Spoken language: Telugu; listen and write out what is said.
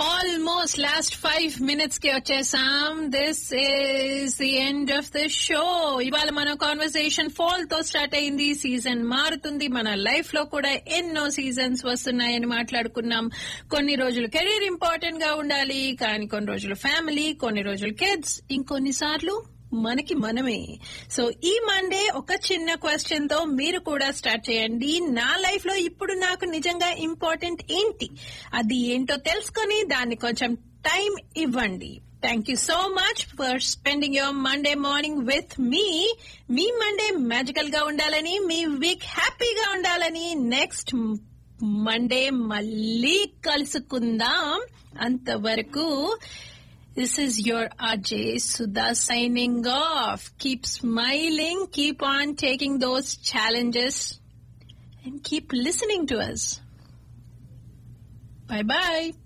ఆల్మోస్ట్ లాస్ట్ ఫైవ్ మినిట్స్ కి వచ్చేసాం this is the end of the show ఇవాళ మన కాన్వర్సేషన్ ఫాల్ తో స్టార్ట్ అయింది సీజన్ మారుతుంది మన లైఫ్ లో కూడా ఎన్నో సీజన్స్ వస్తున్నాయని మాట్లాడుకున్నాం కొన్ని రోజులు కెరీర్ ఇంపార్టెంట్ గా ఉండాలి కానీ కొన్ని రోజులు ఫ్యామిలీ కొన్ని రోజులు కిడ్స్ ఇంకొన్ని సార్లు మనకి మనమే సో ఈ మండే ఒక చిన్న క్వశ్చన్ తో మీరు కూడా స్టార్ట్ చేయండి నా లైఫ్ లో ఇప్పుడు నాకు నిజంగా ఇంపార్టెంట్ ఏంటి అది ఏంటో తెలుసుకొని దాన్ని కొంచెం టైం ఇవ్వండి thank you so much for spending your Monday morning with me మీ మండే మ్యాజికల్ గా ఉండాలని మీ వీక్ హ్యాపీగా ఉండాలని నెక్స్ట్ మండే మళ్ళీ కలుసుకుందాం అంతవరకు This is your Ajay Sudha signing off. Keep smiling, keep on taking those challenges, and keep listening to us. Bye bye.